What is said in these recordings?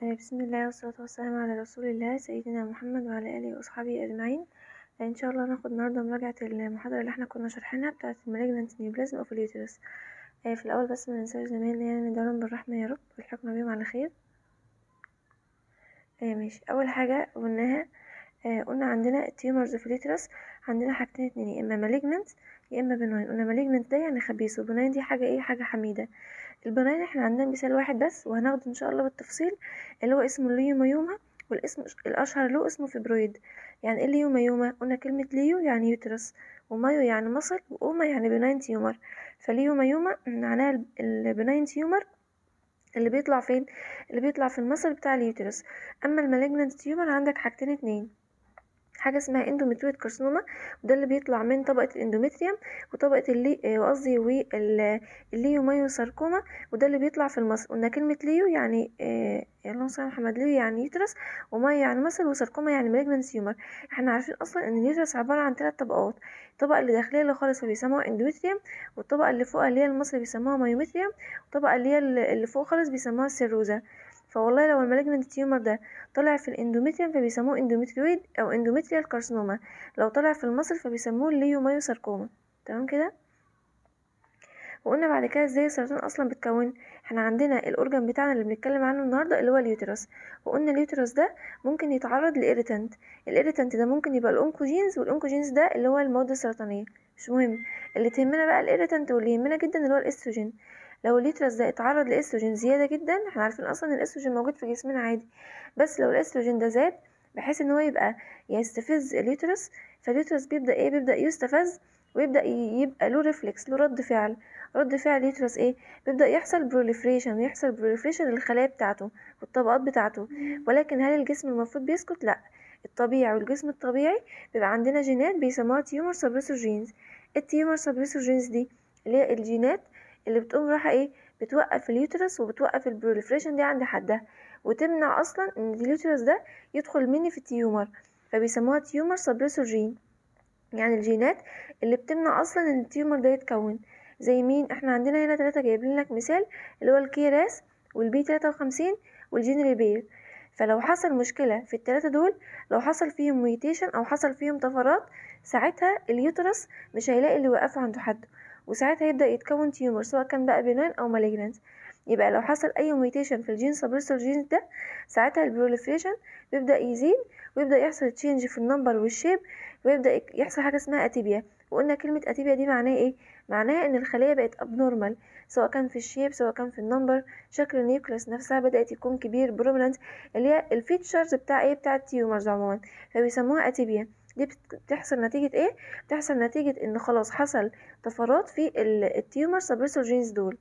آه، بسم الله والصلاة والسلام على رسول الله سيدنا محمد وعلى آله وأصحابه أجمعين آه، إن شاء الله هناخد النهاردة مراجعة المحاضرة اللي احنا كنا شارحينها بتاعة المالجنانت نيوبلازم أوف اليوترس آه، في الأول بس مننساش زمايلنا يعني ندعوهم بالرحمة يا رب والحكمة بيهم على خير آه، ماشي أول حاجة قلناها آه، قلنا عندنا التيومرز في اليوترس عندنا حاجتين اتنين يا إما مالجنانت يا إما بناين قلنا مالجنانت ده يعني خبيث وبناين دي حاجة ايه حاجة حميدة البناين احنا عندنا مثال واحد بس وهناخده ان شاء الله بالتفصيل اللي هو اسمه الليوميوما والاسم الاشهر له اسمه فيبرويد يعني ايه الليوميوما قلنا كلمة ليو يعني يوترس ومايو يعني مصل وأوما يعني بناين تيومر فليوميوما معناها البناين تيومر اللي بيطلع فين اللي بيطلع في المصل بتاع اليوترس اما المالجنانت تيومر عندك حاجتين اتنين حاجة اسمها اندوميتريويد كارسينوما وده اللي بيطلع من طبقة الاندوميتريوم وطبقة اللي قصدي والليو ساركوما وده اللي بيطلع في المصل قلنا كلمة ليو يعني آه اللهم صل على محمد ليو يعني يوترس ومايو يعني مصل وساركوما يعني مالجنان تيومر احنا عارفين اصلا ان اليوترس عبارة عن ثلاث طبقات الطبقة اللي داخلية اللي خالص فبيسموها اندوميتريوم والطبقة اللي فوقها اللي هي المصل بيسموها مايوميتريوم والطبقة اللي هي اللي فوق خالص بيسموها السيروزا فوالله لو المالجنانت تيومر ده طلع في الاندوميتريوم فبيسموه اندوميتريويد او اندوميتريال كارسينوما لو طلع في المصل فبيسموه الليومايوساركوما تمام كده وقلنا بعد كده ازاي السرطان اصلا بتكون احنا عندنا الاورجن بتاعنا اللي بنتكلم عنه النهارده اللي هو اليوترس وقلنا اليوترس ده ممكن يتعرض لإيريتانت الإيريتانت ده ممكن يبقى الأونكوجينز والأونكوجينز ده اللي هو المواد السرطانية مش مهم اللي تهمنا بقى الإيريتانت واللي يهمنا جدا اللي هو الإستروجين لو اليوترس ده اتعرض لاستروجين زياده جدا احنا عارفين اصلا الاستروجين موجود في جسمنا عادي بس لو الاستروجين ده زاد بحيث ان هو يبقى يستفز اليوترس فاليوترس بيبدا ايه بيبدا يستفز ويبدا يبقى له ريفلكس له رد فعل رد فعل اليوترس ايه بيبدا يحصل بروليفريشن ويحصل بروليفريشن للخلايا بتاعته والطبقات بتاعته ولكن هل الجسم المفروض بيسكت لا الطبيعي والجسم الطبيعي بيبقى عندنا جينات بيسموها تيومر سبريسور جينز التيومر سبريسور جينز دي اللي هي الجينات اللي بتقوم رايحه ايه بتوقف اليوترس وبتوقف البروليفريشن دي عند حدها وتمنع اصلا ان اليوترس ده يدخل مني في التيومر فبيسموها تيومر سبريسور جين يعني الجينات اللي بتمنع اصلا ان التيومر ده يتكون زي مين احنا عندنا هنا ثلاثة جايبين لك مثال اللي هو الكيراس والبي 53 والجين بير فلو حصل مشكلة في الثلاثة دول لو حصل فيهم ميوتيشن او حصل فيهم طفرات ساعتها اليوترس مش هيلاقي اللي يوقفه عند حد وساعتها يبدأ يتكون تيومر سواء كان بقى بناين أو مالجنانت يبقى لو حصل أي ميوتيشن في الجين سبريسور جين ده ساعتها البروليفريشن بيبدأ يزيد ويبدأ يحصل تشينج في النمبر والشيب ويبدأ يحصل حاجة اسمها أتيبيا وقلنا كلمة أتيبيا دي معناها إيه؟ معناها إن الخلية بقت أبنورمال سواء كان في الشيب سواء كان في النمبر شكل النيوكليس نفسها بدأت يكون كبير برومينانت اللي هي الفيتشرز بتاع إيه بتاع التيومرز عموما فبيسموها أتيبيا دي بتحصل نتيجة ايه؟ بتحصل نتيجة ان خلاص حصل طفرات في التيومر سبريسور جينز دول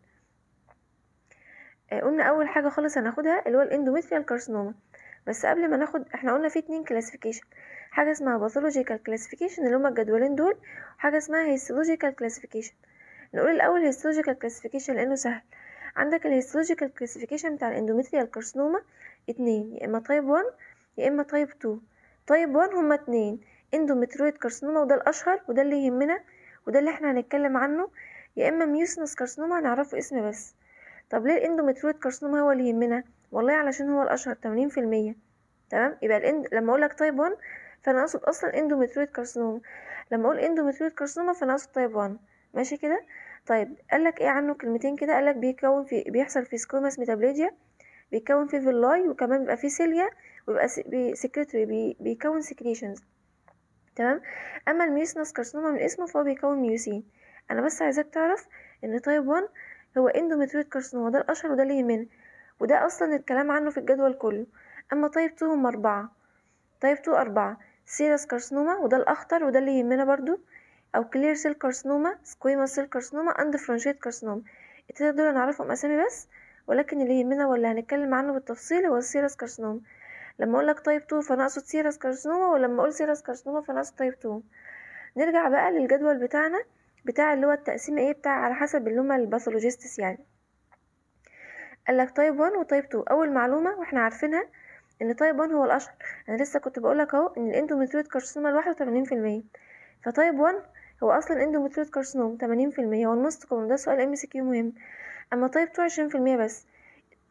آه قلنا اول حاجة خالص هناخدها اللي هو الاندوميتريال كارسينوما بس قبل ما ناخد احنا قلنا في اتنين كلاسيفيكيشن حاجة اسمها باثولوجيكال كلاسيفيكيشن اللي هما الجدولين دول وحاجة اسمها هيستولوجيكال كلاسيفيكيشن نقول الاول هيستولوجيكال كلاسيفيكيشن لانه سهل عندك الهيستولوجيكال كلاسيفيكيشن بتاع الاندوميتريال كارسينوما اتنين يا اما تايب 1 يا اما تايب 2 تايب 1 هما اتنين اندوميترويد كارسينوما وده الاشهر وده اللي يهمنا وده اللي احنا هنتكلم عنه يا اما ميوسنس كارسينوما هنعرفه اسم بس طب ليه الاندوميترويد كارسينوما هو اللي يهمنا والله علشان هو الاشهر 80% تمام يبقى الاند لما اقول لك تايب 1 فانا اقصد اصلا اندوميترويد كارسينوما لما اقول اندوميترويد كارسينوما فانا اقصد تايب 1 ماشي كده طيب قال لك ايه عنه كلمتين كده قال لك بيكون في بيحصل في سكوماس ميتابليجيا بيكون في فيلاي وكمان بيبقى في سيليا ويبقى سكريتوري بي بيكون سكريشنز تمام اما الميوسنس كارسينوما من اسمه فهو بيكون ميوسين انا بس عايزاك تعرف ان تايب 1 هو اندوميتريويد كارسينوما ده الاشهر وده اللي يهمنا وده اصلا الكلام عنه في الجدول كله اما تايب 2 هم اربعة تايب 2 اربعة سيرس كارسينوما وده الاخطر وده اللي يهمنا برضو او كلير سيل كارسينوما سكويما سيل كارسينوما اند فرانشيت كارسينوما التلاتة دول نعرفهم اسامي بس ولكن اللي يهمنا واللي هنتكلم عنه بالتفصيل هو السيرس كارسينوما لما اقول لك تايب 2 فانا اقصد سيرس كارسينوما ولما اقول سيرس كارسينوما فانا اقصد تايب 2 نرجع بقى للجدول بتاعنا بتاع اللي هو التقسيم ايه بتاع على حسب اللي هما الباثولوجيستس يعني قال لك تايب 1 وتايب 2 اول معلومه واحنا عارفينها ان تايب 1 هو الاشهر انا لسه كنت بقول لك اهو ان الاندوميتريويد كارسينوما لوحده 80% فتايب 1 هو اصلا اندوميتريويد كارسينوما 80% هو النص كوم ده سؤال ام سي كيو مهم اما تايب 2 20% بس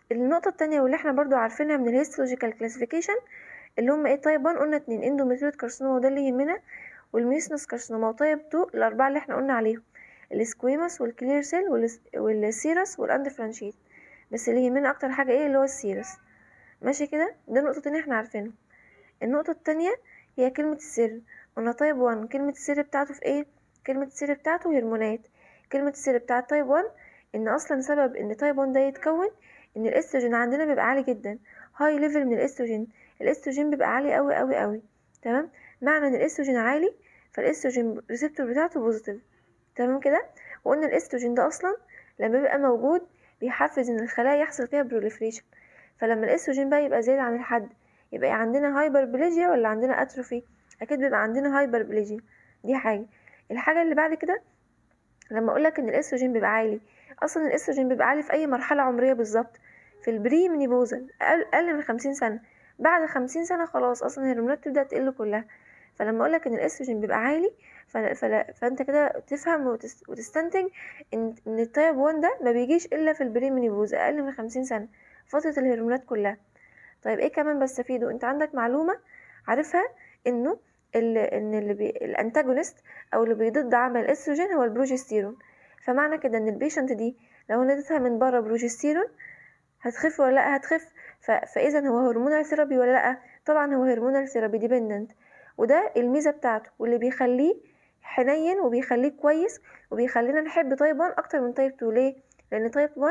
النقطة التانية واللي احنا برضو عارفينها من الهيستولوجيكال كلاسيفيكيشن اللي هم ايه تايب 1 قلنا اتنين اندوميتريوت كارسينوما وده اللي يهمنا والميوسنس كارسينوما وتايب 2 الأربعة اللي احنا قلنا عليهم السكويموس والكلير سيل والسيرس والاندفرانشيت بس اللي يهمنا اكتر حاجة ايه اللي هو السيرس ماشي كده ده نقطتين احنا عارفينهم النقطة التانية هي كلمة السر قلنا تايب 1 كلمة السر بتاعته في ايه كلمة السر بتاعته هرمونات كلمة السر بتاعة تايب 1 ان اصلا سبب ان تايب 1 ده يتكون ان الاستروجين عندنا بيبقى عالي جدا هاي ليفل من الاستروجين الاستروجين بيبقى عالي قوي قوي قوي تمام معنى ان الاستروجين عالي فالاستروجين ريسبتور بتاعته بوزيتيف تمام كده وقلنا الاستروجين ده اصلا لما بيبقى موجود بيحفز ان الخلايا يحصل فيها بروليفريشن فلما الاستروجين بقى يبقى زايد عن الحد يبقى عندنا هايبر بليجيا ولا عندنا اتروفي اكيد بيبقى عندنا هايبر بليجيا دي حاجه الحاجه اللي بعد كده لما اقولك ان الاستروجين بيبقى عالي اصلا الاستروجين بيبقى عالي في اي مرحله عمريه بالظبط في البري منيبوزل اقل من خمسين سنه بعد خمسين سنه خلاص اصلا الهرمونات تبدا تقل كلها فلما اقولك ان الاستروجين بيبقى عالي فلا فلا فانت كده تفهم وتستنتج ان ان التايب 1 ده ما بيجيش الا في البري منيبوز اقل من خمسين سنه فتره الهرمونات كلها طيب ايه كمان بستفيده انت عندك معلومه عارفها انه اللي ان اللي بي الانتاجونست او اللي بيضد عمل الاستروجين هو البروجستيرون فمعنى كده ان البيشنت دي لو انا اديتها من بره بروجستيرون هتخف ولا لا هتخف فاذا هو هرمونال ثيرابي ولا لا طبعا هو هرمونال ثيرابي ديبندنت وده الميزه بتاعته واللي بيخليه حنين وبيخليه كويس وبيخلينا نحب تايب 1 اكتر من تايب 2 ليه لان تايب 1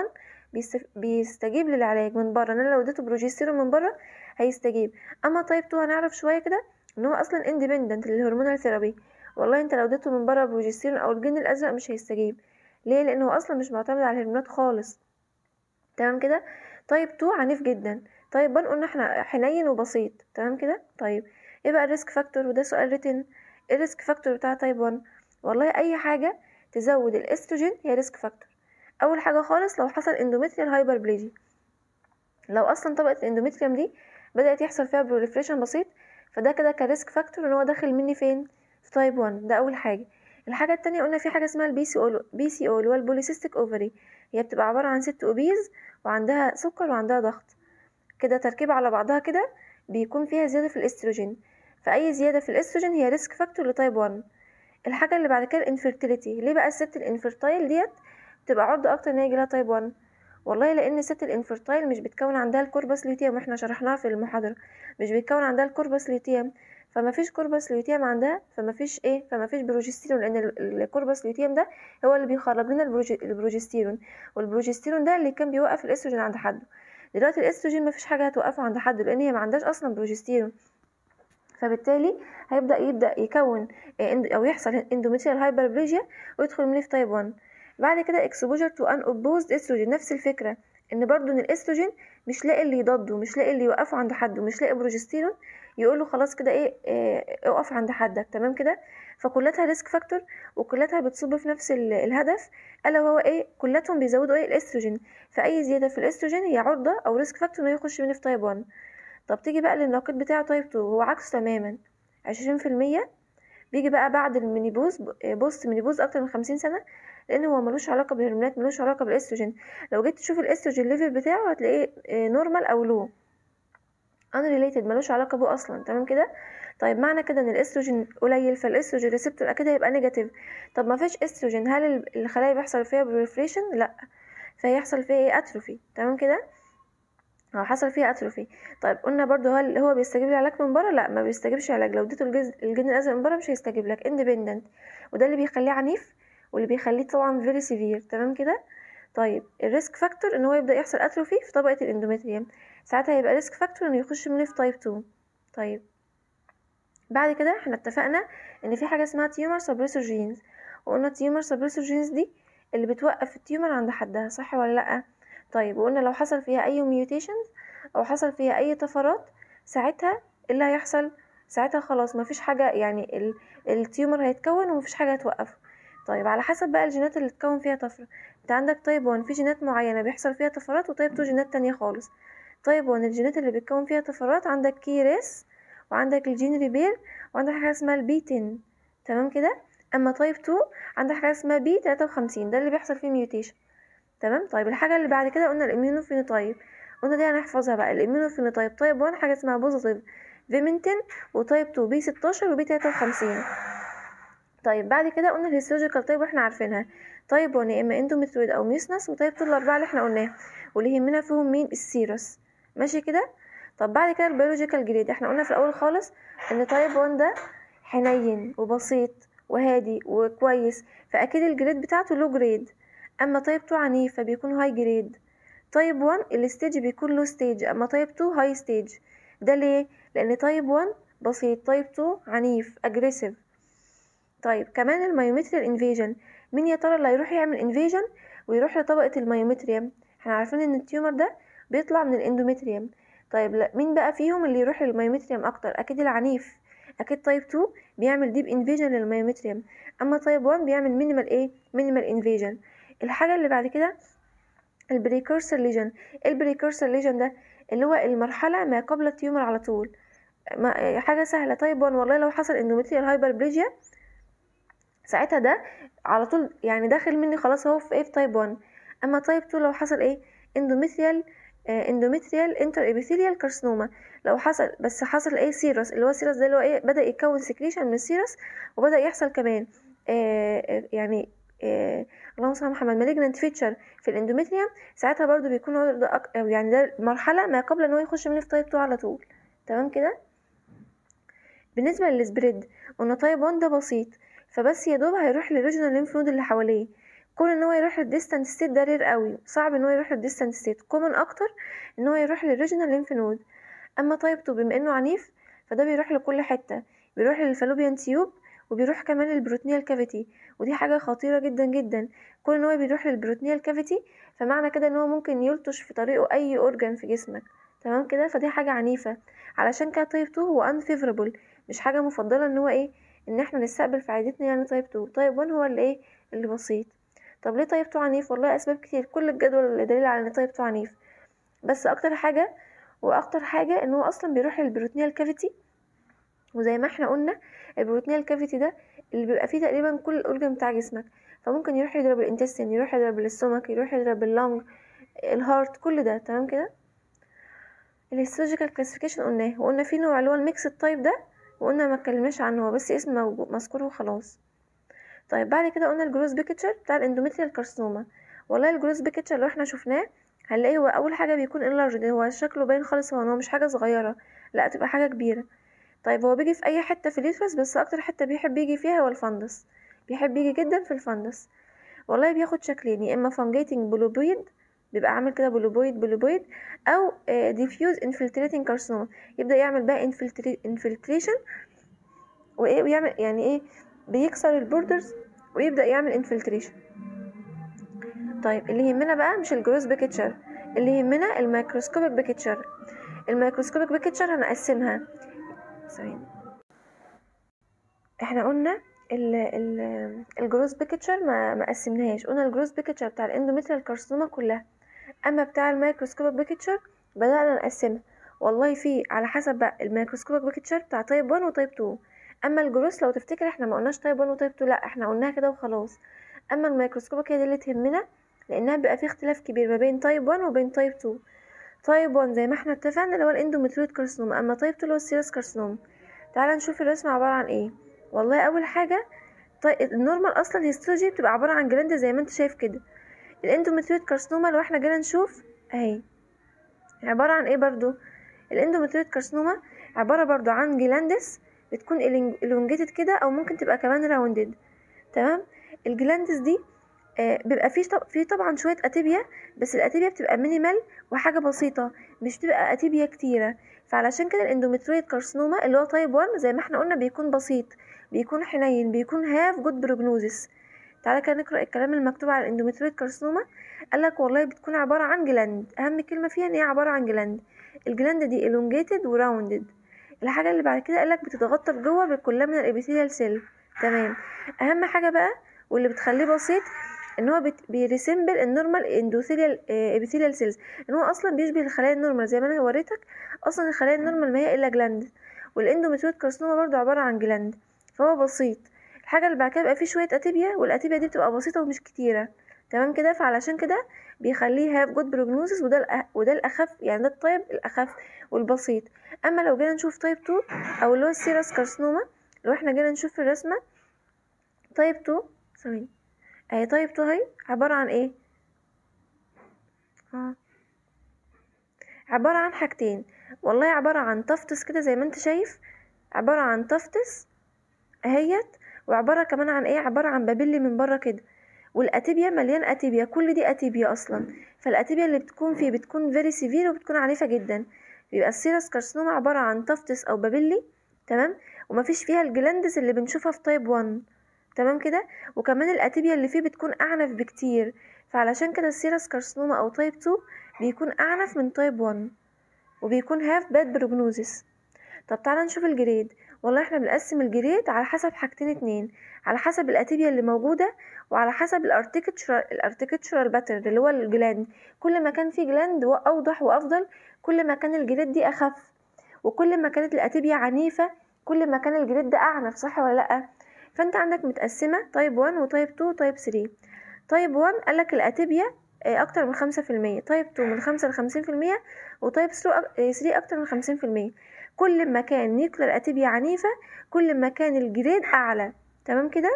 بيستجيب للعلاج من بره انا لو اديته بروجستيرون من بره هيستجيب اما تايب 2 هنعرف شويه كده ان هو اصلا اندبندنت للهرمونال ثيرابي والله انت لو اديته من بره بروجستيرون او الجن الازرق مش هيستجيب ليه لان هو اصلا مش معتمد على الهرمونات خالص تمام كده تايب 2 عنيف جدا طيب 1 قلنا احنا حنين وبسيط تمام كده طيب ايه بقى الريسك فاكتور وده سؤال ريتن ايه الريسك فاكتور بتاع تايب 1 والله اي حاجه تزود الاستروجين هي ريسك فاكتور اول حاجه خالص لو حصل اندوميتريال هايبربليجي لو اصلا طبقه الاندوميتريوم دي بدات يحصل فيها بروليفريشن بسيط فده كده كريسك فاكتور ان هو داخل مني فين في تايب 1 ده اول حاجه الحاجه التانية قلنا في حاجه اسمها البي سي او بي سي او اللي هو البوليسيستيك اوفري هي بتبقى عباره عن ست اوبيز وعندها سكر وعندها ضغط كده تركيبه على بعضها كده بيكون فيها زياده في الاستروجين فاي زياده في الاستروجين هي ريسك فاكتور لتايب 1 الحاجه اللي بعد كده الانفيرتيليتي ليه بقى الست الانفيرتايل ديت بتبقى عرضه اكتر ان هي يجيلها تايب 1 والله لان الست الانفيرتايل مش بتكون عندها الكوربس ليوتيوم واحنا شرحناها في المحاضره مش بتكون عندها الكوربس ليوتيوم فما فيش كوربس ليوتيوم عندها فما فيش ايه فما فيش بروجستيرون لان الكوربس ليوتيوم ده هو اللي بيخرج لنا البروجستيرون والبروجستيرون ده اللي كان بيوقف الاستروجين عند حده دلوقتي الاستروجين ما فيش حاجه هتوقفه عند حده لان هي ما عندهاش اصلا بروجستيرون فبالتالي هيبدا يبدا يكون او يحصل اندوميتريال هايبربليجيا ويدخل مني في تايب 1 بعد كده اكسبوجر تو ان اوبوزد استروجين نفس الفكره ان برضو ان الاستروجين مش لاقي اللي يضده مش لاقي اللي يوقفه عند حده مش لاقي بروجستيرون يقول له خلاص كده ايه, إيه اقف عند حدك تمام كده فكلتها ريسك فاكتور وكلتها بتصب في نفس الهدف الا وهو ايه كلتهم بيزودوا ايه الاستروجين فاي زياده في الاستروجين هي عرضه او ريسك فاكتور انه يخش مني في تايب 1 طب تيجي بقى للنقيض بتاعه تايب 2 هو عكسه تماما عشرين في المية بيجي بقى بعد المينيبوز بوست مينيبوز اكتر من خمسين سنه لان هو ملوش علاقه بالهرمونات ملوش علاقه بالاستروجين لو جيت تشوف الاستروجين ليفل بتاعه هتلاقيه نورمال او لو unrelated ملوش علاقه بيه اصلا تمام كده طيب معنى كده ان الاستروجين قليل فالاستروجين ريسبتور اكيد هيبقى نيجاتيف طب ما فيش استروجين هل الخلايا بيحصل فيها بريفريشن لا فيحصل فيها ايه اتروفي تمام كده هو حصل فيها اتروفي طيب قلنا برضو هل هو بيستجيب لعلاج من بره لا ما بيستجيبش علاج لو اديته الجن الازرق من بره مش هيستجيب لك اندبندنت وده اللي بيخليه عنيف واللي بيخليه طبعا فيري سيفير تمام كده طيب الريسك فاكتور ان هو يبدا يحصل اتروفي في طبقه الاندوميتريوم ساعتها هيبقى ريسك فاكتور انه يخش منه في تايب 2 طيب بعد كده احنا اتفقنا ان في حاجه اسمها تيومر سبريسور جينز وقلنا تيومر سبريسور جينز دي اللي بتوقف التيومر عند حدها صح ولا لا طيب وقلنا لو حصل فيها اي ميوتيشنز او حصل فيها اي طفرات ساعتها ايه اللي هيحصل ساعتها خلاص مفيش حاجه يعني ال... التيومر هيتكون ومفيش حاجه هتوقفه طيب على حسب بقى الجينات اللي تكون فيها طفره انت عندك تايب 1 في جينات معينه بيحصل فيها طفرات وتايب 2 جينات تانية خالص تايب 1 الجينات اللي بتكون فيها طفرات عندك كيريس وعندك الجين ريبير وعندك حاجه اسمها البي 10 تمام كده اما تايب 2 عندك حاجه اسمها بي 53 ده اللي بيحصل فيه ميوتيشن تمام طيب الحاجه اللي بعد كده قلنا الاميونو فينوتايب قلنا دي هنحفظها بقى الاميونوفينوتايب تايب 1 حاجه اسمها بوزيتيف فيمنتين وتايب 2 بي 16 وبي 53 طيب بعد كده قلنا الهيستولوجيكال تايب واحنا عارفينها تايب 1 يا اما اندوميترويد او ميوسنس وتايب 2 الاربعه اللي احنا قلناها واللي يهمنا فيهم مين السيروس ماشي كده طب بعد كده البيولوجيكال جريد احنا قلنا في الاول خالص ان تايب 1 ده حنين وبسيط وهادي وكويس فاكيد الجريد بتاعته لو جريد اما تايب 2 عنيف فبيكون هاي جريد تايب 1 الستيج بيكون لو ستيج اما تايب 2 هاي ستيج ده ليه لان تايب 1 بسيط تايب 2 عنيف اجريسيف طيب كمان المايومتريال انفيجن مين يا ترى اللي هيروح يعمل انفيجن ويروح لطبقه المايومتريوم احنا عارفين ان التيومر ده بيطلع من الاندومتريوم طيب لا مين بقى فيهم اللي يروح للمايومتريوم اكتر اكيد العنيف اكيد تايب 2 بيعمل ديب انفيجن للمايومتريوم اما تايب 1 بيعمل مينيمال ايه مينيمال انفيجن الحاجه اللي بعد كده البريكورسر ليجن البريكورسر ليجن ده اللي هو المرحله ما قبل التيومر على طول ما حاجه سهله تايب 1 والله لو حصل اندومتريال هايبربليجيا ساعتها ده على طول يعني داخل مني خلاص هو في ايه في تايب 1 اما تايب 2 لو حصل ايه اندومتريال اندومتريال انتر ابيثيليال كارسنوما لو حصل بس حصل ايه سيروس اللي هو السيروس ده اللي هو ايه بدا يتكون سكريشن من السيروس وبدا يحصل كمان آه يعني آه اللهم صل على محمد مالجنت فيتشر في الاندومتريوم ساعتها برضو بيكون ده أك... يعني ده مرحله ما قبل ان هو يخش مني في تايب 2 على طول تمام كده بالنسبه للسبريد قلنا تايب 1 ده بسيط فبس يا دوب هيروح للريجنال ليمف نود اللي حواليه كون ان هو يروح للديستانت ستيت ده رير قوي صعب ان هو يروح للديستانت ستيت كومن اكتر ان هو يروح للريجنال ليمف نود اما تايب 2 بما انه عنيف فده بيروح لكل حته بيروح للفالوبيان تيوب وبيروح كمان للبروتينيال كافيتي ودي حاجه خطيره جدا جدا كون ان هو بيروح للبروتينيال كافيتي فمعنى كده ان هو ممكن يلطش في طريقه اي اورجان في جسمك تمام كده فدي حاجه عنيفه علشان كده تايب 2 هو unfavorable مش حاجه مفضله ان هو ايه ان احنا نستقبل في عيادتنا يعني تايب 2 تايب 1 هو اللي ايه اللي بسيط طب ليه تايب 2 عنيف والله اسباب كتير كل الجدول اللي دليل على ان تايب 2 عنيف بس اكتر حاجه واكتر حاجه ان هو اصلا بيروح للبروتينيال كافيتي وزي ما احنا قلنا البروتينيال كافيتي ده اللي بيبقى فيه تقريبا كل الاورجن بتاع جسمك فممكن يروح يضرب الانتستين يروح يضرب الاستومك يروح يضرب اللنج الهارت كل ده تمام كده الهيستولوجيكال كلاسيفيكيشن قلناه وقلنا في نوع اللي هو الميكس تايب ده وقلنا ما اتكلمناش عنه هو بس اسم مذكور وخلاص طيب بعد كده قلنا الجروس بيكتشر بتاع الاندوميتريال كارسنوما والله الجروس بيكتشر لو احنا شفناه هنلاقيه هو اول حاجه بيكون انلارجد هو شكله باين خالص هو هو مش حاجه صغيره لا تبقى حاجه كبيره طيب هو بيجي في اي حته في اليوترس بس اكتر حته بيحب يجي فيها هو الفندس بيحب يجي جدا في الفندس والله بياخد شكلين يا اما فانجيتنج بلوبويد بيبقى عامل كده بلوبويد بلوبويد او ديفيوز انفلتريتنج كارسنوما يبدا يعمل بقى انفلتريشن وايه ويعمل يعني ايه بيكسر البوردرز ويبدا يعمل انفلتريشن طيب اللي يهمنا بقى مش الجروس بيكتشر اللي يهمنا الميكروسكوبيك بيكتشر الميكروسكوبيك بيكتشر هنقسمها ثواني احنا قلنا ال ال الجروس بيكتشر ما ما قسمناهاش قلنا الجروس بيكتشر بتاع الاندوميتريال كارسينوما كلها اما بتاع الميكروسكوبيك بيكتشر بدأنا نقسمها والله في على حسب بقى الميكروسكوبيك بيكتشر بتاع تايب 1 وتايب 2 اما الجروس لو تفتكر احنا ما قلناش تايب 1 وتايب 2 لا احنا قلناها كده وخلاص اما الميكروسكوبيك هي دي اللي تهمنا لانها بيبقى في اختلاف كبير ما بين تايب 1 وبين تايب 2 تايب 1 زي ما احنا اتفقنا اللي هو الاندوميتريويد كارسينوما اما تايب 2 اللي هو السيرس كارسينوما تعالى نشوف الرسم عباره عن ايه والله اول حاجه طيب النورمال اصلا هيستولوجي بتبقى عباره عن جلاند زي ما انت شايف كده الاندوميتريويد كارسينوما لو احنا جينا نشوف اهي عباره عن ايه برضو الاندوميتريويد كارسينوما عباره برضو عن جلاندس بتكون elongated كده او ممكن تبقى كمان راوندد تمام الجلاندس دي آه بيبقى فيه طب فيه طبعا شويه اتيبيا بس الاتيبيا بتبقى مينيمال وحاجه بسيطه مش بتبقى اتيبيا كتيره فعلشان كده الاندوميتريويد كارسينوما اللي هو تايب 1 زي ما احنا قلنا بيكون بسيط بيكون حنين بيكون هاف جود بروجنوزس تعالى كده نقرا الكلام المكتوب على الاندوميتريويد كارسينوما قالك والله بتكون عباره عن جلاند اهم كلمه فيها ان هي عباره عن جلاند الجلاند دي elongated وراوندد الحاجه اللي بعد كده قالك بتتغطى لجوه بالكولامينال ابيثيليال سيل تمام اهم حاجه بقى واللي بتخليه بسيط ان هو بيريسمبل النورمال اندوثيليال ابيثيليال سيلز ان هو اصلا بيشبه الخلايا النورمال زي ما انا وريتك اصلا الخلايا النورمال ما هي الا جلاند والاندوميتريويد كارسينوما برضو عباره عن جلاند فهو بسيط الحاجه اللي بعد كده بيبقى فيه شويه اتيبيا والاتيبيا دي بتبقى بسيطه ومش كتيره تمام كده فعلشان كده بيخليه هاف جود بروجنوزس وده الأ... وده الاخف يعني ده الطيب الاخف والبسيط اما لو جينا نشوف تايب 2 او اللي هو السيرس كارسنوما لو احنا جينا نشوف في الرسمه تايب 2 ثواني اهي تايب 2 اهي عباره عن ايه اه عباره عن حاجتين والله عباره عن تفتس كده زي ما انت شايف عباره عن تفتس اهيت وعباره كمان عن ايه عباره عن بابيلي من بره كده والاتيبيا مليان اتيبيا كل دي اتيبيا اصلا فالاتيبيا اللي بتكون فيه بتكون فيري سيفير وبتكون عنيفه جدا بيبقى السيرس كارسنوما عباره عن تفتس او بابيلي تمام ومفيش فيها الجلاندس اللي بنشوفها في تايب 1 تمام كده وكمان الاتيبيا اللي فيه بتكون اعنف بكتير فعلشان كده السيرس كارسنوما او تايب 2 بيكون اعنف من تايب 1 وبيكون هاف باد بروجنوزس طب تعالى نشوف الجريد والله احنا بنقسم الجريد على حسب حاجتين اتنين على حسب الاتيبيا اللي موجوده وعلى حسب الارتكتشرال الارتكتشرال باترن اللي هو الجلاند كل ما كان في جلاند اوضح وافضل كل ما كان الجريد دي اخف وكل ما كانت الاتيبيا عنيفه كل ما كان الجريد ده اعنف صح ولا لا فانت عندك متقسمه تايب 1 وتايب 2 وتايب 3 تايب 1 قالك الاتيبيا اكتر من خمسة في المية تايب 2 من خمسة لخمسين في المية وتايب 3 اكتر من خمسين في المية كل ما كان نيوكلر اتيبيا عنيفة كل ما كان الجريد اعلى تمام كده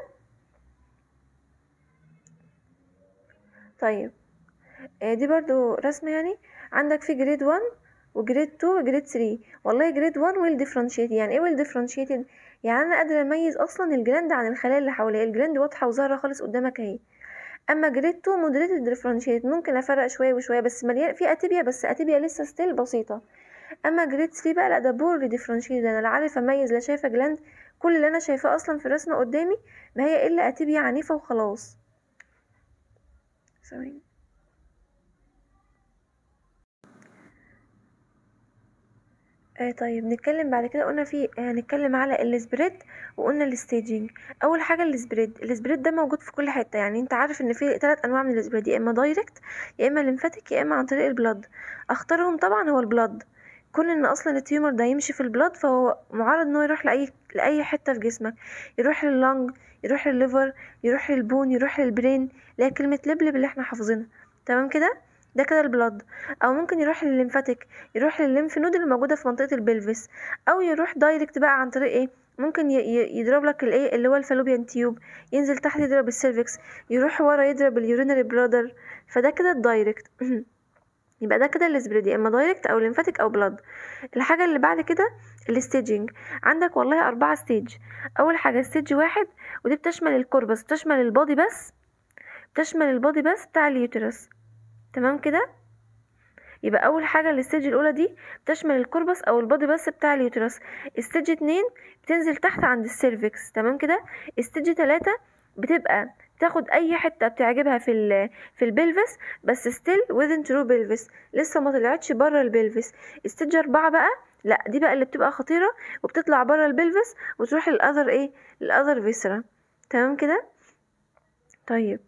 طيب دي برضو رسمة يعني عندك في جريد 1 وجريد 2 وجريد 3 والله جريد 1 ويل ديفرنشيتد يعني ايه ويل ديفرنشيتد يعني انا قادره اميز اصلا الجلاند عن الخلايا اللي حواليه الجلاند واضحه وظاهره خالص قدامك اهي اما جريد 2 مودريتد ديفرنشيتد ممكن افرق شويه وشويه بس مليان في اتيبيا بس اتيبيا لسه ستيل بسيطه اما جريد 3 بقى لا ده بورلي ديفرنشيتد انا لا عارف اميز لا شايفه جلاند كل اللي انا شايفاه اصلا في الرسمه قدامي ما هي الا اتيبيا عنيفه وخلاص ثواني آه طيب نتكلم بعد كده قلنا في هنتكلم على السبريد وقلنا الستيجنج اول حاجه السبريد السبريد ده موجود في كل حته يعني انت عارف ان في ثلاث انواع من السبريد يا اما دايركت يا اما ليمفاتيك يا اما عن طريق البلد اختارهم طبعا هو البلد كون ان اصلا التيومر ده يمشي في البلد فهو معرض انه يروح لاي لاي حته في جسمك يروح لللنج يروح للليفر يروح للبون يروح للبرين اللي هي كلمه لبلب اللي احنا حافظينها تمام كده ده كده البلد او ممكن يروح للليمفاتيك يروح للليمف نود اللي موجوده في منطقه البلفس او يروح دايركت بقى عن طريق ايه ممكن يضرب لك الايه اللي هو الفالوبيان تيوب ينزل تحت يضرب السيرفكس يروح ورا يضرب اليورينري برادر فده كده الدايركت يبقى ده كده السبريد يا اما دايركت او ليمفاتيك او بلاد الحاجه اللي بعد كده الستيجنج عندك والله أربعة ستيج اول حاجه ستيج واحد ودي بتشمل الكوربس بتشمل البادي بس بتشمل البادي بس بتاع اليوترس تمام كده يبقى اول حاجه الستيج الاولى دي بتشمل الكوربس او البادي بس بتاع اليوترس ستيج اتنين بتنزل تحت عند السيرفكس تمام كده ستيج تلاتة بتبقى تاخد اي حته بتعجبها في ال في البلفس بس ستيل within true pelvis لسه ما طلعتش بره البلفس ستيج أربعة بقى لا دي بقى اللي بتبقى خطيره وبتطلع بره البلفس وتروح للاذر ايه الاذر فيسرا تمام كده طيب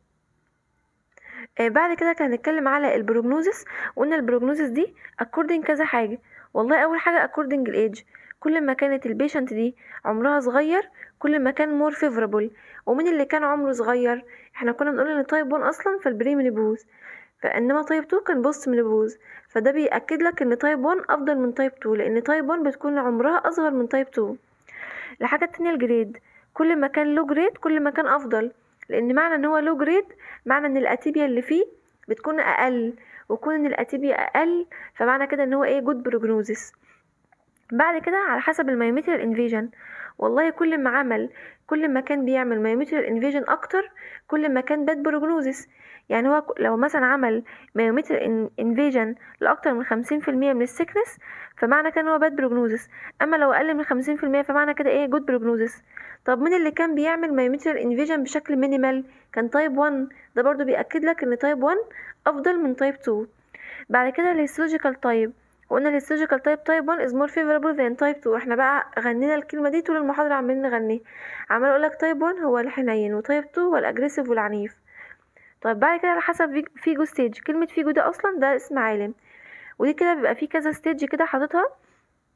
آه بعد كده كان هنتكلم على البروجنوزس وقلنا البروجنوزس دي according كذا حاجه والله اول حاجه according الايدج كل ما كانت البيشنت دي عمرها صغير كل ما كان مور فيفرابل ومين اللي كان عمره صغير احنا كنا بنقول ان تايب 1 اصلا فالبري منيبوز فانما تايب 2 كان بوست منيبوز فده بيأكد لك ان تايب 1 افضل من تايب 2 لان تايب 1 بتكون عمرها اصغر من تايب 2 الحاجه التانية الجريد كل ما كان لو جريد كل ما كان افضل لان معنى ان هو لو جريد معنى ان الاتيبيا اللي فيه بتكون اقل وكون ان الاتيبيا اقل فمعنى كده ان هو ايه جود بروجنوزس بعد كده على حسب المايوميتريال انفيجن والله كل ما عمل كل ما كان بيعمل مايوميتريال انفيجن اكتر كل ما كان باد بروجنوزس يعني هو لو مثلا عمل مايوميتريال انفيجن لاكتر من خمسين في المية من السكنس فمعنى كده ان هو باد بروجنوزس اما لو اقل من خمسين في المية فمعنى كده ايه جود بروجنوزس طب مين اللي كان بيعمل مايوميتريال انفيجن بشكل مينيمال كان تايب 1 ده برضو بيأكد لك ان تايب 1 افضل من تايب 2 بعد كده الهيستولوجيكال تايب وقلنا الهيستولوجيكال تايب تايب 1 is more favorable than تايب 2 احنا بقى غنينا الكلمه دي طول المحاضره عمالين نغنيها عمال اقول لك تايب 1 هو الحنين وتايب 2 هو الاجريسيف والعنيف طيب بعد كده على حسب فيجو ستيج كلمه فيجو ده اصلا ده اسم عالم ودي كده بيبقى فيه كذا ستيج كده حاططها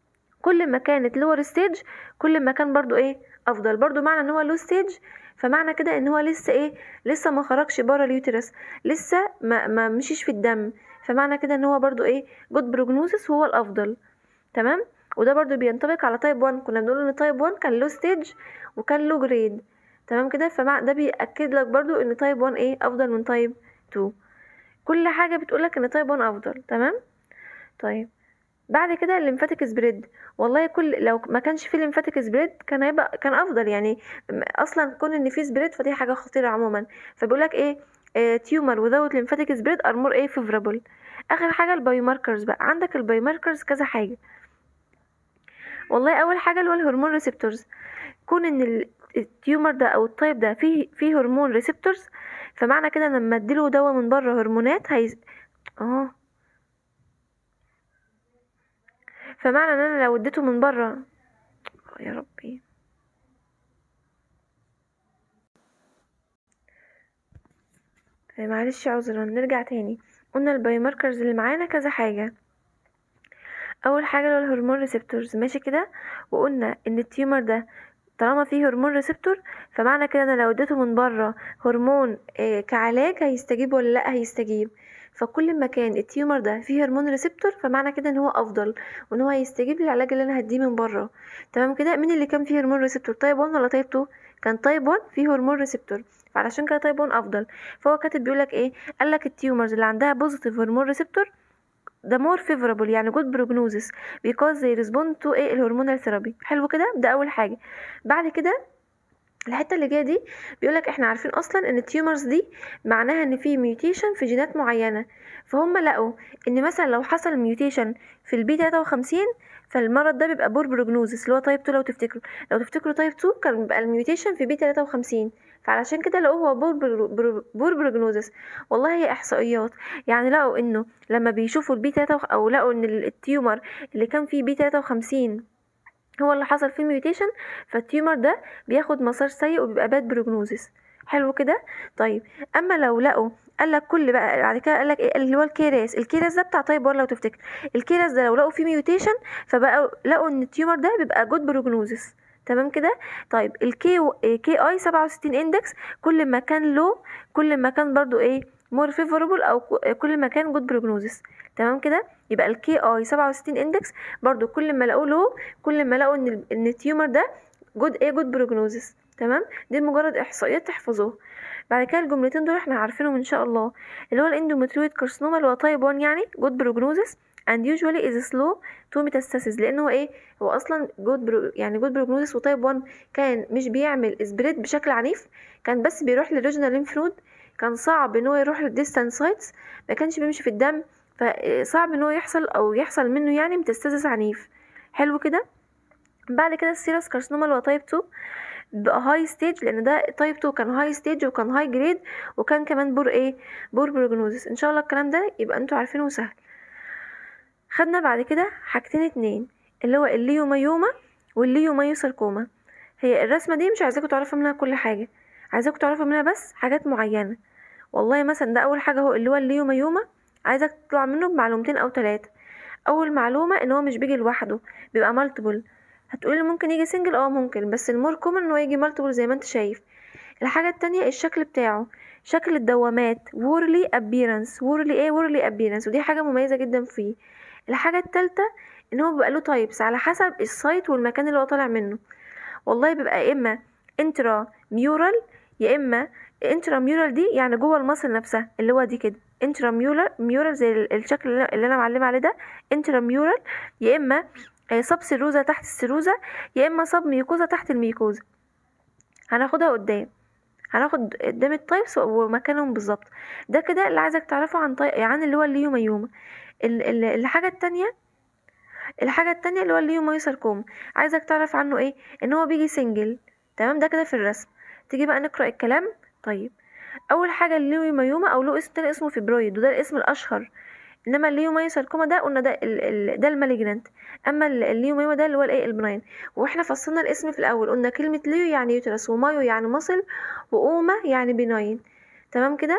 كل ما كانت لور ستيج كل ما كان برضو ايه افضل برضو معنى ان هو لو ستيج فمعنى كده ان هو لسه ايه لسه ما خرجش بره اليوترس لسه ما, ما مشيش في الدم فمعنى كده ان هو برضو ايه جود بروجنوسيس هو الافضل تمام وده برضو بينطبق على تايب 1 كنا بنقول ان تايب 1 كان لو ستيج وكان لو جريد تمام كده فمع ده بيأكد لك برضو ان تايب 1 ايه افضل من تايب 2 كل حاجة بتقولك ان تايب 1 افضل تمام طيب بعد كده الليمفاتيك سبريد والله كل لو ما كانش في ليمفاتيك سبريد كان هيبقى كان افضل يعني اصلا كون ان في سبريد فدي حاجه خطيره عموما فبيقول لك ايه تيومر وذوت ليمفاتيك سبريد ار مور ايه فيفرابل اخر حاجه البايوماركرز بقى عندك البايوماركرز كذا حاجه والله اول حاجه اللي هو الهرمون ريسبتورز كون ان التيومر ده او الطيب ده فيه فيه هرمون ريسبتورز فمعنى كده لما اديله دواء من بره هرمونات هيز اه فمعنى ان انا لو اديته من بره يا ربي معلش عذرا نرجع تاني قلنا البايوماركرز اللي معانا كذا حاجه اول حاجه اللي هو الهرمون ريسبتورز ماشي كده وقلنا ان التيومر ده طالما فيه هرمون ريسبتور فمعنى كده انا لو اديته من بره هرمون آه كعلاج هيستجيب ولا لا هيستجيب فكل ما كان التيومر ده فيه هرمون ريسبتور فمعنى كده ان هو افضل وان هو هيستجيب للعلاج اللي انا هديه من بره تمام كده مين اللي كان فيه هرمون ريسبتور تايب 1 ولا تايب 2 كان تايب 1 فيه هرمون ريسبتور فعلشان كده تايب 1 افضل فهو كاتب بيقولك ايه قالك التيومرز اللي عندها بوزيتيف هرمون ريسبتور ده more favorable يعني good prognosis because they respond to ايه الهرمونال ثيرابي حلو كده ده اول حاجه بعد كده الحته اللي جايه دي بيقولك احنا عارفين اصلا ان التيومرز دي معناها ان في ميوتيشن في جينات معينه فهم لقوا ان مثلا لو حصل ميوتيشن في البي 53 فالمرض ده بيبقى بور بروجنوزس اللي هو تايب 2 لو تفتكروا لو تفتكروا تايب 2 كان بيبقى الميوتيشن في بي 53 فعلشان كده لقوه هو بور برو بور بروجنوزس والله هي احصائيات يعني لقوا انه لما بيشوفوا البي 3 او لقوا ان التيومر اللي كان فيه بي 53 هو اللي حصل فيه ميوتيشن فالتيومر ده بياخد مسار سيء وبيبقى باد بروجنوزس حلو كده طيب اما لو لقوا قال لك كل بقى بعد كده قال لك ايه اللي هو الكيراس الكيراس ده بتاع تايب 1 لو تفتكر الكيراس ده لو لقوا فيه ميوتيشن فبقى لقوا ان التيومر ده بيبقى جود بروجنوزس تمام كده طيب الكي كي اي 67 اندكس كل ما كان لو كل ما كان برضو ايه مور فيفوربل او كل ما كان جود بروجنوزس تمام كده يبقى الكي اي 67 اندكس برضو كل ما لقوا لو كل ما لقوا ان ان التيومر ده جود ايه جود بروجنوزس تمام دي مجرد احصائيات تحفظوها بعد كده الجملتين دول احنا عارفينهم ان شاء الله اللي هو الاندومتريويد كارسينوما اللي هو تايب 1 يعني جود بروجنوزس and usually is slow to metastasis لان هو ايه هو اصلا جود برو يعني جود بروجنوزس وتايب 1 كان مش بيعمل سبريد بشكل عنيف كان بس بيروح للريجنال ليمف نود كان صعب ان هو يروح للديستانس سايتس ما كانش بيمشي في الدم فصعب ان هو يحصل او يحصل منه يعني متستاسيس عنيف حلو كده بعد كده السيروس كارسينوما اللي هو تايب 2 بقى هاي ستيج لان ده تايب 2 كان هاي ستيج وكان هاي جريد وكان كمان بور ايه بور بروجنوزس ان شاء الله الكلام ده يبقى انتوا عارفينه سهل خدنا بعد كده حاجتين اتنين اللي هو الليوميوما والليوميوساركوما هي الرسمه دي مش عايزاكم تعرفوا منها كل حاجه عايزاكم تعرفوا منها بس حاجات معينه والله مثلا ده اول حاجه هو اللي هو الليوميوما عايزك تطلع منه بمعلومتين او ثلاثه اول معلومه ان هو مش بيجي لوحده بيبقى مالتيبل هتقولي ممكن يجي سنجل اه ممكن بس المور كومن ان هو يجي مالتيبل زي ما انت شايف الحاجه التانية الشكل بتاعه شكل الدوامات وورلي ابيرنس وورلي ايه وورلي ابيرنس ودي حاجه مميزه جدا فيه الحاجه التالتة ان هو بيبقى له تايبس على حسب السايت والمكان اللي هو طالع منه والله بيبقى يا اما انترا ميورال يا اما انترا ميورال دي يعني جوه المصل نفسها اللي هو دي كده انترا ميورال ميورال زي الشكل اللي انا معلمه عليه ده انترا ميورال يا اما سب سيروزا تحت السيروزا يا اما سب ميوكوزا تحت الميوكوزا هناخدها قدام هناخد قدام التايبس ومكانهم بالظبط ده كده اللي عايزك تعرفه عن طي... عن اللي هو الليوميوما ال... ال... الحاجه التانية الحاجه التانية اللي هو الليوميوساركوما عايزك تعرف عنه ايه ان هو بيجي سنجل تمام ده كده في الرسم تيجي بقى نقرا الكلام طيب اول حاجه الليوميوما او له اسم تاني اسمه فيبرويد وده الاسم الاشهر انما الليوميوساركوما ده قلنا ده ال ال ده المالجنانت اما الليوميوما ده اللي هو الايه البناين واحنا فصلنا الاسم في الاول قلنا كلمه ليو يعني يوترس ومايو يعني مصل واوما يعني بناين تمام كده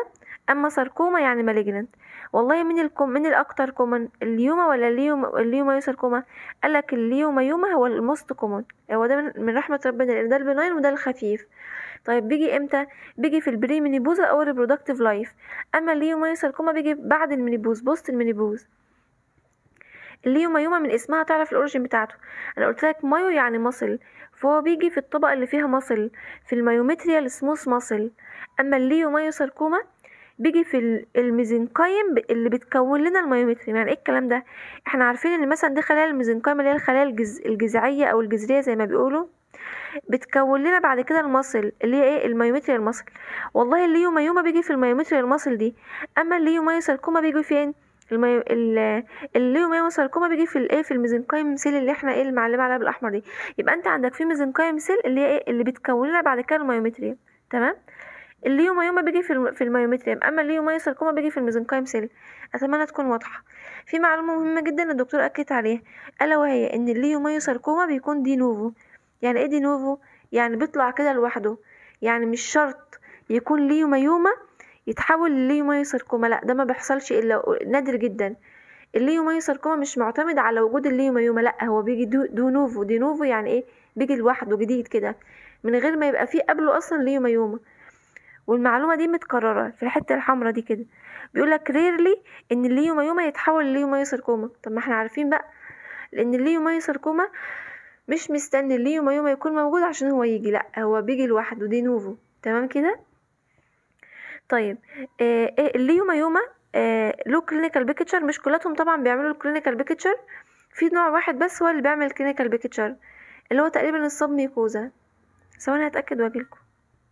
اما ساركوما يعني مالجننت والله مين الكم مين الاكتر كومن الليوما ولا الليوما الليوما ساركوما قال لك الليوما يوما هو الموست كومن هو ده من من رحمه ربنا لان ده البناين وده الخفيف طيب بيجي امتى بيجي في البري مينيبوز او الريبرودكتيف لايف اما الليوما ساركوما بيجي بعد المينيبوز بوست المينيبوز الليوميوما من اسمها تعرف الاوريجين بتاعته انا قلت لك مايو يعني مصل فهو بيجي في الطبقه اللي فيها مصل في الميومتريال سموث مصل اما الليوميو ساركوما بيجي في ال- الميزنكايم ب- اللي بتكون لنا الميومتريوم يعني ايه الكلام ده احنا عارفين ان مثلا دي خلايا الميزنكايم اللي هي الخلايا الجز... الجذعيه او الجذريه زي ما بيقولوا بتكون لنا بعد كده المصل اللي هي ايه الميومتريال مصل والله الليوميوما بيجي في الميومتريال مصل دي اما الليوميو ساركوما بيجي فين الميو... ال... الليوميوما ساركوما بيجي في الايه في الميزنكايم سيل اللي احنا ايه المعلمه عليها بالاحمر دي يبقى انت عندك في ميزنكايم سيل اللي هي ايه اللي بتكون لنا بعد كده الميومتريوم تمام الليوميوما بيجي في الم- في الميومتريوم اما الليوميو ساركوما بيجي في الميزنكايم سيل اتمنى تكون واضحه في معلومه مهمه جدا الدكتور اكد عليها الا وهي ان الليوميو ساركوما بيكون دي نوفو يعني ايه دي نوفو يعني بيطلع كده لوحده يعني مش شرط يكون ليوميوما يتحول لليوميو ساركوما لا ده ما بيحصلش الا نادر جدا الليوميو ساركوما مش معتمد على وجود الليوميوما لا هو بيجي دو, دو نوفو دي نوفو يعني ايه بيجي لوحده جديد كده من غير ما يبقى فيه قبله اصلا ليوميوما والمعلومه دي متكرره في الحته الحمراء دي كده بيقول لك ريرلي ان الليوميوما يتحول لليوميو ساركوما طب ما احنا عارفين بقى لان الليوميو ساركوما مش مستني الليوميوما يكون موجود عشان هو يجي لا هو بيجي لوحده دي نوفو تمام كده طيب آه إيه الليوميوما آه له كلينيكال بيكتشر مش كلاتهم طبعا بيعملوا الكلينيكال بيكتشر في نوع واحد بس هو اللي بيعمل الكلينيكال بيكتشر اللي هو تقريبا الصب ميكوزا ثواني هتاكد واجيلكم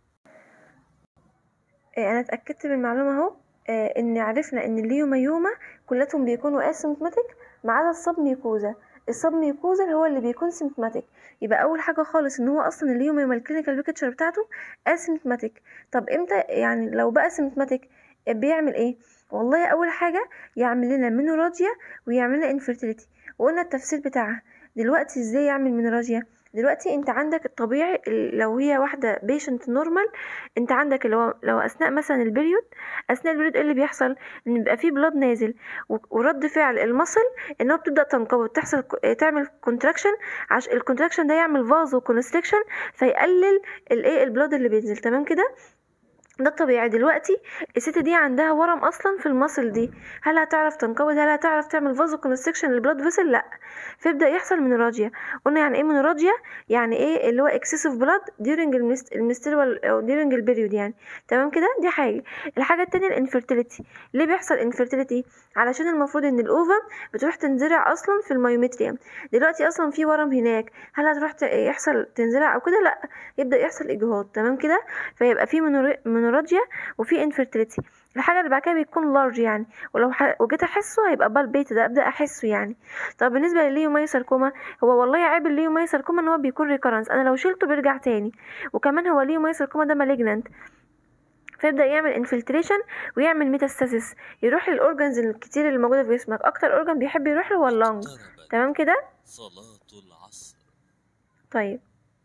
آه انا اتاكدت من المعلومه اهو آه ان عرفنا ان الليوميوما كلاتهم بيكونوا اسيمتوماتيك ما عدا الصب ميكوزا الصب ميكوزا هو اللي بيكون سيمتوماتيك يبقى اول حاجه خالص ان هو اصلا الليوميوما الكلينيكال بيكتشر بتاعته اسيمتوماتيك طب امتى يعني لو بقى سيمتوماتيك بيعمل ايه والله اول حاجه يعمل لنا مينوراجيا ويعمل لنا انفيرتيليتي وقلنا التفسير بتاعها دلوقتي ازاي يعمل مينوراجيا دلوقتي انت عندك الطبيعي ال- لو هي واحده بيشنت نورمال انت عندك لو لو اثناء مثلا البريود اثناء البريود ايه اللي بيحصل ان بيبقى فيه بلاد نازل و- ورد فعل المصل ان هو بتبدا تنقبض تحصل ك- تعمل كونتراكشن عشان الكونتراكشن ده يعمل فازو كونستريكشن فيقلل الايه البلاد اللي بينزل تمام كده ده الطبيعي دلوقتي الست دي عندها ورم اصلا في المصل دي هل هتعرف تنقبض هل هتعرف تعمل فازو كونستريكشن للبلاد فيسل لا فيبدا يحصل مينوراجيا قلنا يعني ايه مينوراجيا يعني ايه اللي هو اكسسيف بلاد during المستروال او during البيريود يعني تمام كده دي حاجه الحاجه التانية الانفيرتيليتي ليه بيحصل انفيرتيليتي علشان المفروض ان الاوفم بتروح تنزرع اصلا في الميومتريوم دلوقتي اصلا في ورم هناك هل هتروح ت- يحصل تنزرع او كده لا يبدا يحصل اجهاض تمام كده فيبقى في منور- منوراجيا وفي انفيرتيليتي الحاجه اللي بعد كده بيكون لارج يعني ولو ح... وجيت احسه هيبقى بالبيت ده ابدا احسه يعني طب بالنسبه للليوماي ساركوما هو والله عيب الليوماي ساركوما ان هو بيكون ريكورنس انا لو شلته بيرجع تاني وكمان هو الليوماي ساركوما ده مالجنانت فيبدا يعمل انفلتريشن ويعمل ميتاستاسيس يروح للاورجنز الكتير اللي موجوده في جسمك اكتر اورجن بيحب يروح له هو اللنج اقتربت تمام كده صلاة العصر طيب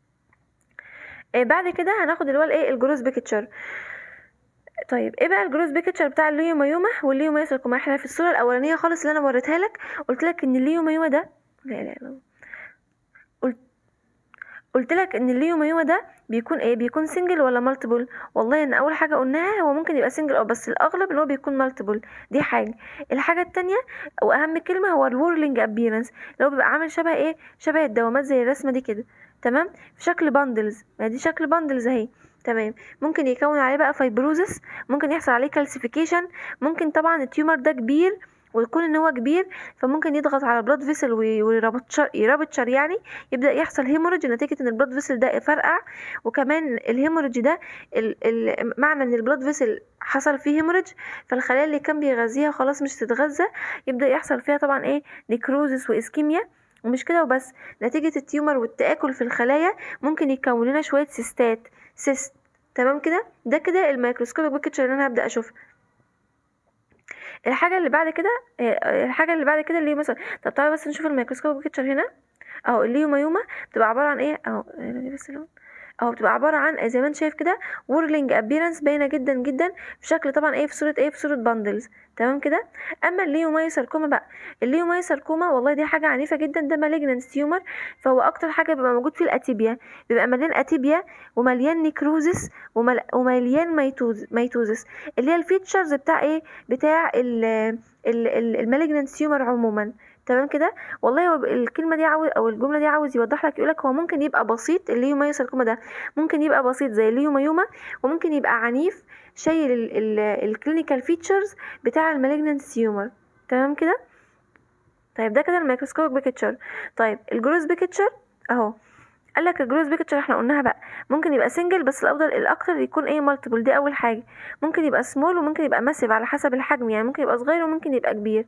آه بعد كده هناخد اللي هو الايه الجروس بيكتشر طيب ايه بقى الجروس بيكتشر بتاع الليوميوما والليوميا ساركوما احنا في الصوره الاولانيه خالص اللي انا وريتها لك قلت لك ان الليوميوما ده لا اله الا الله قلت قلت لك ان الليوميوما ده بيكون ايه بيكون سنجل ولا مالتيبل والله ان اول حاجه قلناها هو ممكن يبقى سنجل او بس الاغلب ان هو بيكون مالتيبل دي حاجه الحاجه التانية واهم كلمه هو الورلينج ابيرنس اللي هو بيبقى عامل شبه ايه شبه الدوامات زي الرسمه دي كده تمام في شكل باندلز ما دي شكل باندلز اهي تمام ممكن يكون عليه بقى فايبروزس ممكن يحصل عليه كالسيفيكيشن ممكن طبعا التيومر ده كبير ويكون ان هو كبير فممكن يضغط على البلاد فيسل ويربطشر يربطشر يعني يبدا يحصل هيموريدج نتيجه ان البلاد فيسل ده فرقع وكمان الهيموريدج ده ال ال معنى ان البلاد فيسل حصل فيه هيموريدج فالخلايا اللي كان بيغذيها خلاص مش تتغذى يبدا يحصل فيها طبعا ايه نيكروزس واسكيميا ومش كده وبس نتيجة التيومر والتآكل في الخلايا ممكن يكون لنا شوية سيستات سيست تمام كده ده كده الميكروسكوبيك بيكتشر اللي انا هبدأ اشوفها الحاجة اللي بعد كده آه، الحاجة اللي بعد كده اللي هي مثلا طب تعالى بس نشوف الميكروسكوبيك بيكتشر هنا اهو الليوميوما بتبقى عبارة عن ايه اهو بس لون اهو بتبقى عباره عن زي ما انت شايف كده وورلينج ابيرنس باينه جدا جدا في شكل طبعا ايه في صوره ايه في صوره باندلز تمام كده اما الليومايوساركوما بقى الليومايوساركوما والله دي حاجه عنيفه جدا ده مالجنانت تيومر فهو اكتر حاجه بيبقى موجود فيه الاتيبيا بيبقى مليان اتيبيا ومليان نيكروزس ومل... ومليان ميتوز ميتوزس اللي هي الفيتشرز بتاع ايه بتاع ال ال المالجنانت تيومر عموما تمام كده والله هو الكلمه دي عاوز او الجمله دي عاوز يوضح لك يقول لك هو ممكن يبقى بسيط الليومايوساركوما ده ممكن يبقى بسيط زي الليومايوما وممكن يبقى عنيف شايل الكلينيكال فيتشرز بتاع المالجنانت تيومر تمام كده طيب ده كده الميكروسكوبيك بيكتشر طيب الجروس بيكتشر اهو قال لك الجروس بيكتشر احنا قلناها بقى ممكن يبقى سنجل بس الافضل الاكتر يكون ايه مالتيبل دي اول حاجه ممكن يبقى سمول وممكن يبقى ماسيف على حسب الحجم يعني ممكن يبقى صغير وممكن يبقى كبير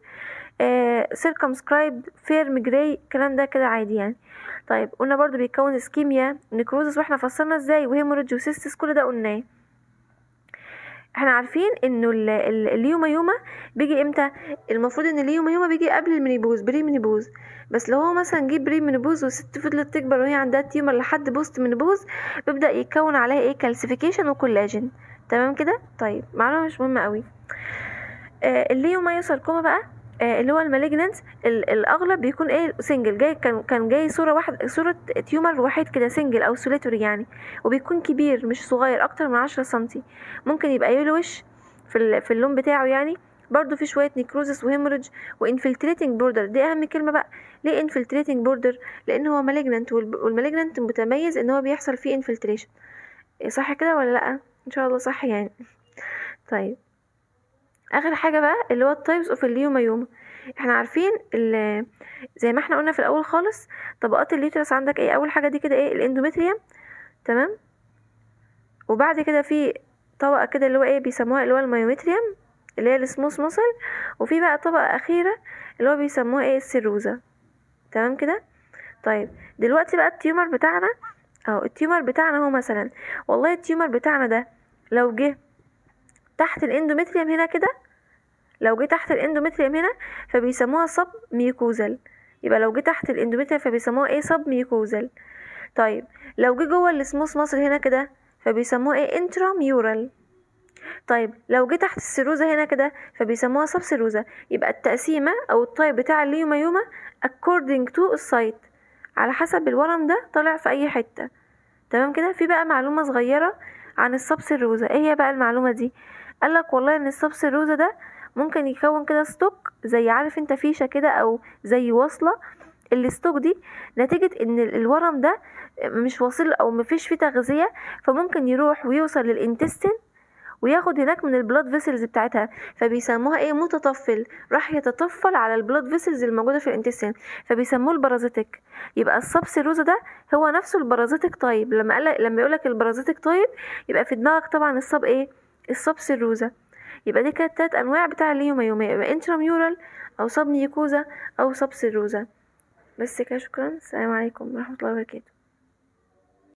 سيركمسكرايب فيرم جراي الكلام ده كده عادي يعني طيب قلنا برضو بيتكون اسكيميا نيكروزس واحنا فسرنا ازاي وهيموريدج وسيستس كل ده قلناه احنا عارفين انه الليوميوما بيجي امتى المفروض ان الليوميوما بيجي قبل المينيبوز بري مينيبوز بس لو هو مثلا جه بري مينيبوز والست فضلت تكبر وهي عندها تيومر لحد بوست مينيبوز بيبدا يتكون عليها ايه كالسيفيكيشن وكولاجين تمام كده طيب معلومه مش مهمه قوي آه الليومايوساركوما بقى آه اللي هو المالجنانت الاغلب بيكون ايه سنجل جاي كان كان جاي صوره واحد صوره تيومر وحيد كده سنجل او سوليتوري يعني وبيكون كبير مش صغير اكتر من عشرة سنتي ممكن يبقى يلوش في في اللون بتاعه يعني برضو في شويه نيكروزس وهيموريدج وانفلتريتنج بوردر دي اهم كلمه بقى ليه انفلتريتنج بوردر لان هو مالجنانت والمالجنانت متميز ان هو بيحصل فيه انفلتريشن صح كده ولا لا ان شاء الله صح يعني طيب اخر حاجه بقى اللي هو التايبس اوف الليوميوما احنا عارفين زي ما احنا قلنا في الاول خالص طبقات اليوترس عندك ايه اول حاجه دي كده ايه الاندوميتريوم تمام وبعد كده في طبقه كده اللي هو ايه بيسموها اللي هو الميومتريوم اللي هي السموث مسل وفي بقى طبقه اخيره اللي هو بيسموها ايه السيروزا تمام كده طيب دلوقتي بقى التيومر بتاعنا اهو التيومر بتاعنا هو مثلا والله التيومر بتاعنا ده لو جه تحت الاندومتريوم هنا كده لو جه تحت الاندومتريوم هنا فبيسموها صب ميوكوزال يبقى لو جه تحت الاندومتريوم فبيسموها ايه صب ميوكوزال طيب لو جه جوه السموث ماسل هنا كده فبيسموها ايه انتراميورال طيب لو جه تحت السيروزا هنا كده فبيسموها سب سيروزا يبقى التقسيمه او الطيب بتاع الليوميوما according to السايت على حسب الورم ده طالع في اي حته تمام كده في بقى معلومه صغيره عن السب سيروزا ايه هي بقى المعلومه دي قالك والله ان السب سيروزا ده ممكن يكون كده ستوك زي عارف انت فيشه كده او زي وصله الستوك دي نتيجة ان الورم ده مش واصل او مفيش فيه تغذية فممكن يروح ويوصل للانتستين وياخد هناك من البلاد فيسلز بتاعتها فبيسموها ايه متطفل راح يتطفل على البلاد فيسلز الموجوده في الانتستين فبيسموه البارازيتك يبقى السب سيروزا ده هو نفسه البارازيتك طيب لما قال لما يقول لك البارازيتك طيب يبقى في دماغك طبعا السب ايه السب سيروزا يبقى دي كانت تلات انواع بتاع الليوميوما يبقى انتراميورال او سب ميوكوزا او سب سيروزا بس كده شكرا السلام عليكم ورحمه الله وبركاته